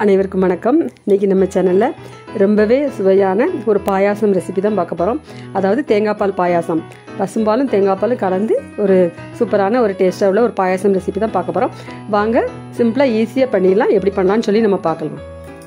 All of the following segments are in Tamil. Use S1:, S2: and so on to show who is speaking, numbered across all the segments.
S1: அனைவருக்கும் வணக்கம் இன்றைக்கி நம்ம சேனலில் ரொம்பவே சுவையான ஒரு பாயாசம் ரெசிபி தான் பார்க்க போகிறோம் அதாவது தேங்காய் பால் பாயாசம் பசும்பாலும் தேங்காய் பாலும் கலந்து ஒரு சூப்பரான ஒரு டேஸ்ட்டாக உள்ள ஒரு பாயாசம் ரெசிபி தான் பார்க்க போகிறோம் வாங்க சிம்பிளாக ஈஸியாக பண்ணிடலாம் எப்படி பண்ணலாம்னு சொல்லி நம்ம பார்க்கலாம்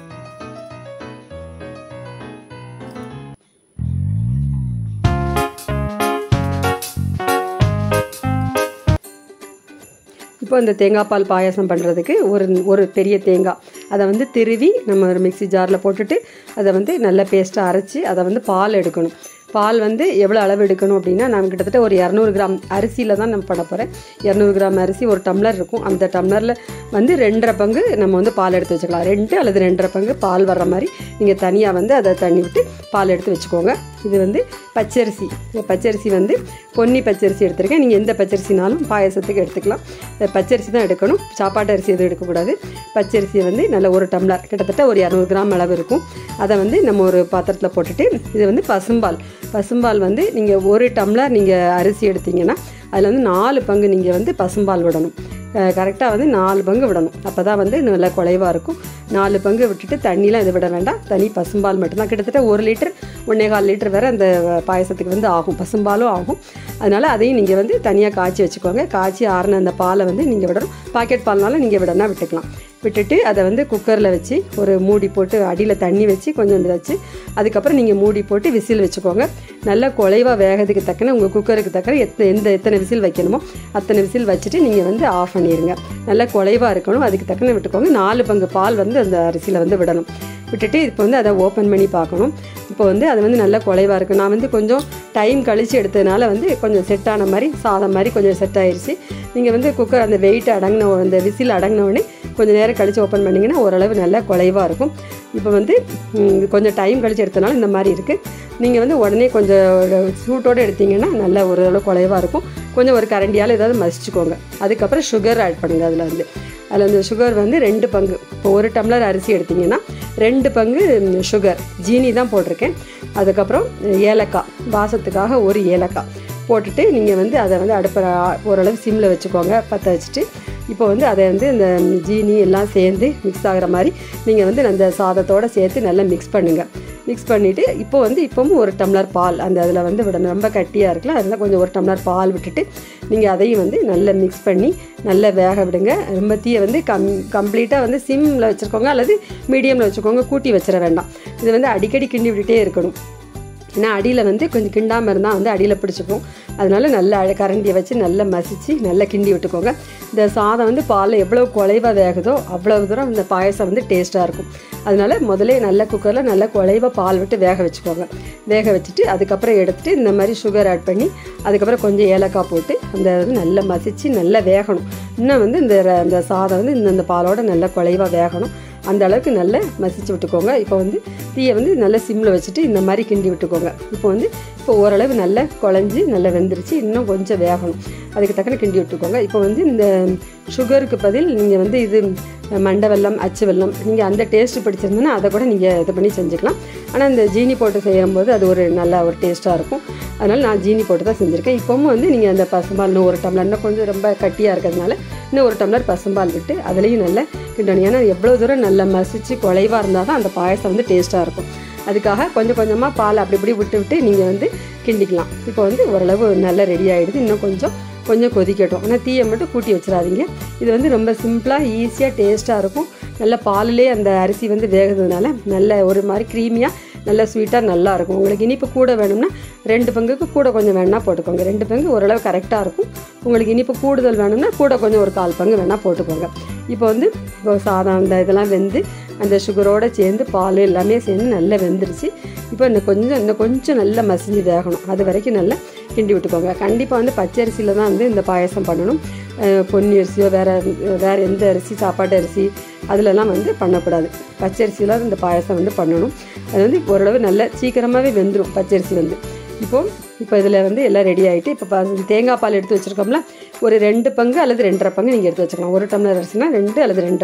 S1: இப்போ இந்த தேங்காய் பால் பாயாசம் பண்ணுறதுக்கு ஒரு ஒரு பெரிய தேங்காய் அதை வந்து திருவி நம்ம ஒரு மிக்சி ஜாரில் போட்டுட்டு அதை வந்து நல்ல பேஸ்ட்டாக அரைச்சி அதை வந்து பால் எடுக்கணும் பால் வந்து எவ்வளோ அளவு எடுக்கணும் அப்படின்னா நான் கிட்டத்தட்ட ஒரு இரநூறு கிராம் அரிசியில் தான் நம்ம பண்ண போகிறேன் இரநூறு கிராம் அரிசி ஒரு டம்ளர் இருக்கும் அந்த டம்ளரில் வந்து ரெண்டரை பங்கு நம்ம வந்து பால் எடுத்து வச்சுக்கலாம் ரெண்டு அல்லது ரெண்டரை பங்கு பால் வர்ற மாதிரி நீங்கள் தனியாக வந்து அதை தண்ணி விட்டு பால் எடுத்து வச்சுக்கோங்க இது வந்து பச்சரிசி பச்சரிசி வந்து பொன்னி பச்சரிசி எடுத்திருக்கேன் நீங்கள் எந்த பச்சரிசினாலும் பாயசத்துக்கு எடுத்துக்கலாம் பச்சரிசி தான் எடுக்கணும் சாப்பாட்டு அரிசி எதுவும் எடுக்கக்கூடாது பச்சரிசியை வந்து நல்ல ஒரு டம்ளர் கிட்டத்தட்ட ஒரு இரநூறு கிராம் அளவு இருக்கும் அதை வந்து நம்ம ஒரு பாத்திரத்தில் போட்டுட்டு இது வந்து பசும்பால் பசும்பால் வந்து நீங்கள் ஒரு டம்ளர் நீங்கள் அரிசி எடுத்தீங்கன்னா அதில் வந்து நாலு பங்கு நீங்கள் வந்து பசும்பால் விடணும் கரெக்டாக வந்து நாலு பங்கு விடணும் அப்போ தான் வந்து நல்லா குலைவாக இருக்கும் நாலு பங்கு விட்டுட்டு தண்ணிலாம் இது விட வேண்டாம் தனி பசும்பால் மட்டும்தான் கிட்டத்தட்ட ஒரு லிட்டர் ஒன்றே கால் லிட்டர் வேறு அந்த பாயசத்துக்கு வந்து ஆகும் பசும்பாலும் ஆகும் அதனால் அதையும் நீங்கள் வந்து தனியாக காய்ச்சி வச்சுக்கோங்க காய்ச்சி ஆறின அந்த பாலை வந்து நீங்கள் விடணும் பாக்கெட் பால்னாலும் நீங்கள் விடனா விட்டுக்கலாம் விட்டுட்டு அதை வந்து குக்கரில் வச்சு ஒரு மூடி போட்டு அடியில் தண்ணி வச்சு கொஞ்சம் வச்சு அதுக்கப்புறம் நீங்கள் மூடி போட்டு விசில் வச்சுக்கோங்க நல்லா குலைவாக வேகத்துக்கு தக்கன உங்கள் குக்கருக்கு தக்கன எத்தனை எந்த எத்தனை விசில் வைக்கணுமோ அத்தனை விசில் வச்சுட்டு நீங்கள் வந்து ஆஃப் பண்ணிடுங்க நல்லா குலைவாக இருக்கணும் அதுக்கு தக்கன விட்டுக்கோங்க நாலு பங்கு பால் வந்து அந்த அரிசியில் வந்து விடணும் விட்டுட்டு இப்போ வந்து அதை ஓப்பன் பண்ணி பார்க்கணும் இப்போ வந்து அது வந்து நல்லா குலைவாக இருக்குது நான் வந்து கொஞ்சம் டைம் கழித்து எடுத்ததுனால வந்து கொஞ்சம் செட் ஆன மாதிரி சாதம் மாதிரி கொஞ்சம் செட் ஆயிடுச்சு நீங்கள் வந்து குக்கர் அந்த வெயிட் அடங்கின அந்த விசில் அடங்கின உடனே கொஞ்சம் நேரம் கழித்து ஓப்பன் பண்ணிங்கன்னா ஓரளவு நல்லா குலைவாக இருக்கும் இப்போ வந்து கொஞ்சம் டைம் கழித்து எடுத்தனால இந்த மாதிரி இருக்குது நீங்கள் வந்து உடனே கொஞ்சம் சூட்டோடு எடுத்தீங்கன்னா நல்லா ஓரளவு குலைவாக இருக்கும் கொஞ்சம் ஒரு கரண்டியால் ஏதாவது மசிச்சுக்கோங்க அதுக்கப்புறம் சுகர் ஆட் பண்ணுங்கள் அதில் வந்து அதில் அந்த சுகர் வந்து ரெண்டு பங்கு இப்போ ஒரு டம்ளர் அரிசி எடுத்திங்கன்னா ரெண்டு பங்கு சுகர் ஜீனி தான் போட்டிருக்கேன் அதுக்கப்புறம் ஏலக்காய் வாசத்துக்காக ஒரு ஏலக்காய் போட்டுட்டு நீங்கள் வந்து அதை வந்து அடுப்பில் ஓரளவு சிம்மில் வச்சுக்கோங்க பற்ற வச்சுட்டு இப்போ வந்து அதை வந்து இந்த ஜீனி எல்லாம் சேர்ந்து மிக்ஸ் ஆகிற மாதிரி நீங்கள் வந்து அந்த சாதத்தோடு சேர்த்து நல்லா மிக்ஸ் பண்ணுங்கள் மிக்ஸ் பண்ணிவிட்டு இப்போ வந்து இப்போவும் ஒரு டம்ளர் பால் அந்த அதில் வந்து விடணும் ரொம்ப கட்டியாக இருக்குல்ல அதில் கொஞ்சம் ஒரு டம்ளர் பால் விட்டுட்டு நீங்கள் அதையும் வந்து நல்லா மிக்ஸ் பண்ணி நல்லா வேக விடுங்க ரொம்ப தீயை வந்து கம் கம்ப்ளீட்டாக வந்து சிம்மில் வச்சுருக்கோங்க அல்லது மீடியமில் வச்சுக்கோங்க கூட்டி வச்சிட வேண்டாம் இது வந்து அடிக்கடி கிண்டி விட்டுட்டே இருக்கணும் ஏன்னா அடியில் வந்து கொஞ்சம் கிண்டாமல் இருந்தால் வந்து அடியில் பிடிச்சிக்கும் அதனால நல்லா கரண்டியை வச்சு நல்லா மசித்து நல்லா கிண்டி விட்டுக்கோங்க இந்த சாதம் வந்து பாலில் எவ்வளோ குலைவாக வேகுதோ அவ்வளோ தூரம் இந்த பாயசம் வந்து டேஸ்ட்டாக இருக்கும் அதனால் முதலே நல்ல குக்கரில் நல்லா குலைவாக பால் விட்டு வேக வச்சுக்கோங்க வேக வச்சுட்டு அதுக்கப்புறம் எடுத்துகிட்டு இந்த மாதிரி சுகர் ஆட் பண்ணி அதுக்கப்புறம் கொஞ்சம் ஏலக்காய் போட்டு அந்த வந்து நல்லா மசித்து நல்லா வேகணும் இன்னும் வந்து இந்த இந்த சாதம் வந்து இந்த பாலோட நல்லா குலைவாக வேகணும் அந்த அளவுக்கு நல்லா மசிச்சு விட்டுக்கோங்க இப்போ வந்து தீயை வந்து நல்லா சிம்மில் வச்சுட்டு இந்த மாதிரி கிண்டி விட்டுக்கோங்க இப்போ வந்து இப்போ ஓரளவு நல்லா குழஞ்சி நல்லா வெந்துருச்சு இன்னும் கொஞ்சம் வேகணும் அதுக்கு தக்கன கிண்டி விட்டுக்கோங்க இப்போ வந்து இந்த சுகருக்கு பதில் நீங்கள் வந்து இது மண்டை வெல்லம் அச்சு வெல்லம் நீங்கள் அந்த டேஸ்ட்டு பிடிச்சிருந்தோன்னா அதை கூட நீங்கள் இது பண்ணி செஞ்சுக்கலாம் ஆனால் இந்த ஜீனி போட்டு செய்யும்போது அது ஒரு நல்ல ஒரு டேஸ்ட்டாக இருக்கும் அதனால் நான் ஜீனி போட்டு தான் செஞ்சுருக்கேன் இப்போவும் வந்து நீங்கள் அந்த பசும்பால் இன்னும் ஒரு டம்ளர் இன்னும் கொஞ்சம் ரொம்ப கட்டியாக இருக்கிறதுனால இன்னும் ஒரு டம்ளர் பசும்பால் விட்டு அதுலேயும் நல்லா கிண்டணும் ஏன்னா எவ்வளோ தூரம் நல்லா மசித்து குலைவாக இருந்தால் தான் அந்த பாயசம் வந்து டேஸ்ட்டாக இருக்கும் அதுக்காக கொஞ்சம் கொஞ்சமாக பால் அப்படி இப்படி விட்டு விட்டு நீங்கள் வந்து கிண்டிக்கலாம் இப்போ வந்து ஓரளவு நல்லா ரெடி ஆகிடுது இன்னும் கொஞ்சம் கொஞ்சம் கொதிக்கட்டும் ஆனால் தீயை மட்டும் கூட்டி வச்சிடாதீங்க இது வந்து ரொம்ப சிம்பிளாக ஈஸியாக டேஸ்ட்டாக இருக்கும் நல்ல பாலிலே அந்த அரிசி வந்து வேகிறதுனால நல்ல ஒரு மாதிரி க்ரீமியாக நல்லா ஸ்வீட்டாக நல்லா இருக்கும் உங்களுக்கு இனிப்பு கூட வேணும்னா ரெண்டு பங்குக்கு கூட கொஞ்சம் வேணால் போட்டுக்கோங்க ரெண்டு பங்கு ஓரளவு கரெக்டாக இருக்கும் உங்களுக்கு இனிப்பு கூடுதல் வேணும்னா கூட கொஞ்சம் ஒரு கால் பங்கு வேணால் போட்டுக்கோங்க இப்போ வந்து இப்போ சாதம் அந்த இதெல்லாம் வெந்து அந்த சுகரோடு சேர்ந்து பால் எல்லாமே சேர்ந்து நல்லா வெந்துருச்சு இப்போ இந்த கொஞ்சம் இன்னும் கொஞ்சம் நல்லா மசிஞ்சு வேகணும் அது வரைக்கும் நல்லா கிண்டி விட்டுக்கோங்க கண்டிப்பாக வந்து பச்சரிசியில் தான் வந்து இந்த பாயசம் பண்ணணும் பொன்னி அரிசியோ வேறு வேறு எந்த அரிசி சாப்பாட்டு அரிசி அதிலலாம் வந்து பண்ணக்கூடாது பச்சரிசியில் இந்த பாயசம் வந்து பண்ணணும் அது வந்து ஓரளவு நல்ல சீக்கிரமாகவே வெந்துடும் பச்சரிசி வந்து இப்போது இப்போ இதில் வந்து எல்லாம் ரெடி ஆகிட்டு இப்போ தேங்காய் பால் எடுத்து வச்சுருக்கோம்ல ஒரு ரெண்டு பங்கு அல்லது ரெண்டரை பங்கு நீங்கள் எடுத்து வச்சுக்கலாம் ஒரு டம்ளர் அரிசினா ரெண்டு அல்லது ரெண்டரை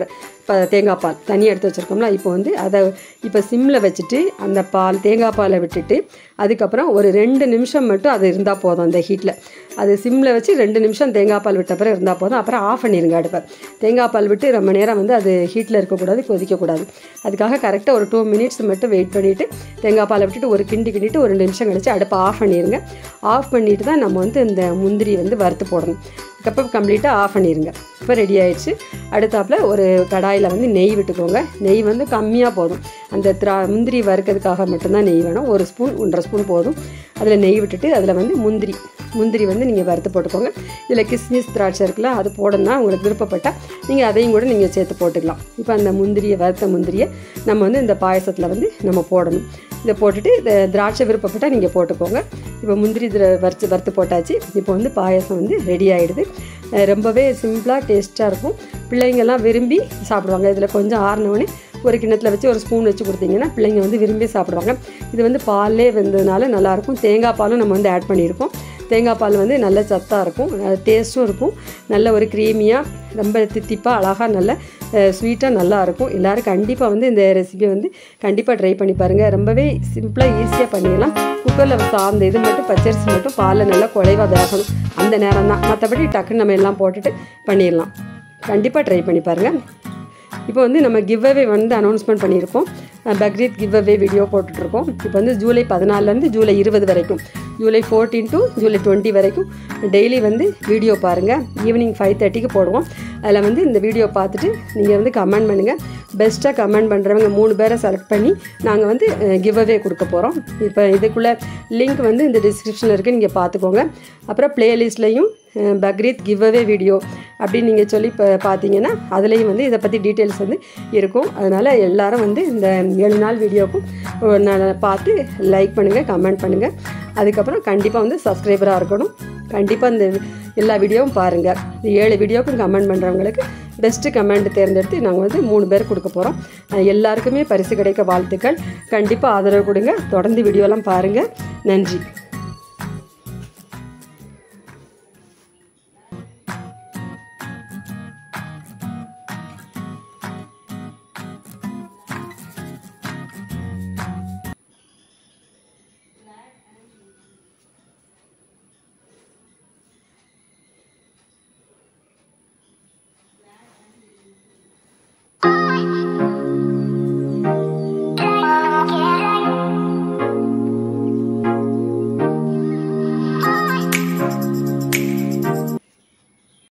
S1: இப்போ தேங்காய் பால் தனியாக எடுத்து வச்சுருக்கோம்ல இப்போ வந்து அதை இப்போ சிம்மில் வச்சுட்டு அந்த பால் தேங்காய் பாலை விட்டுட்டு அதுக்கப்புறம் ஒரு ரெண்டு நிமிஷம் மட்டும் அது இருந்தால் போதும் அந்த ஹீட்டில் அது சிம்மில் வச்சு ரெண்டு நிமிஷம் தேங்காய் பால் விட்ட பிறகு இருந்தால் போதும் அப்புறம் ஆஃப் பண்ணிடுங்க அடுப்பை தேங்காய் பால் விட்டு ரொம்ப நேரம் வந்து அது ஹீட்டில் இருக்கக்கூடாது கொதிக்கக்கூடாது அதுக்காக கரெக்டாக ஒரு டூ மினிட்ஸ் மட்டும் வெயிட் பண்ணிவிட்டு தேங்காய் பாலை விட்டுட்டு ஒரு கிண்டி கிண்டிட்டு ஒரு நிமிஷம் கழிச்சு அடுப்பை ஆஃப் பண்ணிடுங்க ஆஃப் பண்ணிட்டு தான் நம்ம வந்து இந்த முந்திரி வந்து வறுத்து போடணும் அதுக்கப்புறம் கம்ப்ளீட்டாக ஆஃப் பண்ணிடுங்க இப்போ ரெடி ஆயிடுச்சு அடுத்தாப்பில் ஒரு கடாயில் வந்து நெய் விட்டுக்கோங்க நெய் வந்து கம்மியாக போதும் அந்த திரா முந்திரி வறுக்கிறதுக்காக மட்டும்தான் நெய் வேணும் ஒரு ஸ்பூன் ஒன்றரை ஸ்பூன் போதும் அதில் நெய் விட்டுட்டு அதில் வந்து முந்திரி முந்திரி வந்து நீங்கள் வறுத்து போட்டுக்கோங்க இதில் கிஸ்மிஸ் திராட்சை இருக்குல்ல அது போடணும்னா உங்களுக்கு விருப்பப்பட்டால் நீங்கள் அதையும் கூட நீங்கள் சேர்த்து போட்டுக்கலாம் இப்போ அந்த முந்திரியை வறுத்த முந்திரியை நம்ம வந்து இந்த பாயசத்தில் வந்து நம்ம போடணும் இதை போட்டுட்டு இந்த திராட்சை விருப்பப்பட்டால் நீங்கள் போட்டுக்கோங்க இப்போ முந்திரி இதில் வறுத்து வறுத்து போட்டாச்சு இப்போ வந்து பாயசம் வந்து ரெடி ஆகிடுது ரொம்பவே சிம்பிளாக டேஸ்ட்டாக இருக்கும் பிள்ளைங்கள்லாம் விரும்பி சாப்பிடுவாங்க இதில் கொஞ்சம் ஆறினவுடனே ஒரு கிண்ணத்தில் வச்சு ஒரு ஸ்பூன் வச்சு கொடுத்தீங்கன்னா பிள்ளைங்க வந்து விரும்பி சாப்பிடுவாங்க இது வந்து பால்லே வெந்ததுனால நல்லாயிருக்கும் தேங்காய் பாலும் நம்ம வந்து ஆட் பண்ணியிருக்கோம் தேங்காய் பால் வந்து நல்ல சத்தாக இருக்கும் டேஸ்ட்டும் இருக்கும் நல்ல ஒரு க்ரீமியாக ரொம்ப தித்திப்பாக அழகாக நல்ல ஸ்வீட்டாக நல்லா இருக்கும் எல்லோரும் கண்டிப்பாக வந்து இந்த ரெசிபியை வந்து கண்டிப்பாக ட்ரை பண்ணி பாருங்கள் ரொம்பவே சிம்பிளாக ஈஸியாக பண்ணிடலாம் குக்கரில் சார்ந்த இது மட்டும் பச்சரிசி மட்டும் பாலில் நல்லா குழைவாக வேகணும் அந்த நேரம் தான் மற்றபடி டக்குன்னு நம்ம எல்லாம் போட்டுட்டு பண்ணிடலாம் கண்டிப்பாக ட்ரை பண்ணி பாருங்கள் இப்போ வந்து நம்ம கிவ் அவே வந்து அனௌன்ஸ்மெண்ட் பண்ணியிருக்கோம் பக்ரீத் கிவ் அவே வீடியோ போட்டுட்ருக்கோம் இப்போ வந்து ஜூலை பதினாலேருந்து ஜூலை இருபது வரைக்கும் July fourteen to July twenty வரைக்கும் டெய்லி வந்து வீடியோ பாருங்கள் ஈவினிங் ஃபைவ் தேர்ட்டிக்கு போடுவோம் அதில் வந்து இந்த வீடியோ பார்த்துட்டு நீங்கள் வந்து கமெண்ட் பண்ணுங்கள் பெஸ்ட்டாக கமெண்ட் பண்ணுறவங்க மூணு பேரை செலக்ட் பண்ணி நாங்கள் வந்து கிவ் அவே கொடுக்க போகிறோம் இப்போ இதுக்குள்ளே லிங்க் வந்து இந்த டிஸ்கிரிப்ஷனில் இருக்குது நீங்கள் பார்த்துக்கோங்க அப்புறம் ப்ளேலிஸ்ட்லேயும் பக்ரீத் கிவ் அவே வீடியோ அப்படின்னு நீங்கள் சொல்லி இப்போ பார்த்தீங்கன்னா அதுலேயும் வந்து இதை பற்றி டீட்டெயில்ஸ் வந்து இருக்கும் அதனால் எல்லாரும் வந்து இந்த ஏழு நாள் வீடியோக்கும் நான் பார்த்து லைக் பண்ணுங்கள் கமெண்ட் பண்ணுங்கள் அதுக்கப்புறம் கண்டிப்பாக வந்து சப்ஸ்கிரைபராக இருக்கணும் கண்டிப்பாக இந்த எல்லா வீடியோவும் பாருங்கள் இந்த ஏழு வீடியோக்கும் கமெண்ட் பண்ணுறவங்களுக்கு பெஸ்ட்டு கமெண்ட் தேர்ந்தெடுத்து நாங்கள் வந்து மூணு பேர் கொடுக்க போகிறோம் எல்லாருக்குமே பரிசு கிடைக்க வாழ்த்துக்கள் கண்டிப்பாக ஆதரவு கொடுங்க தொடர்ந்து வீடியோலாம் பாருங்கள் நன்றி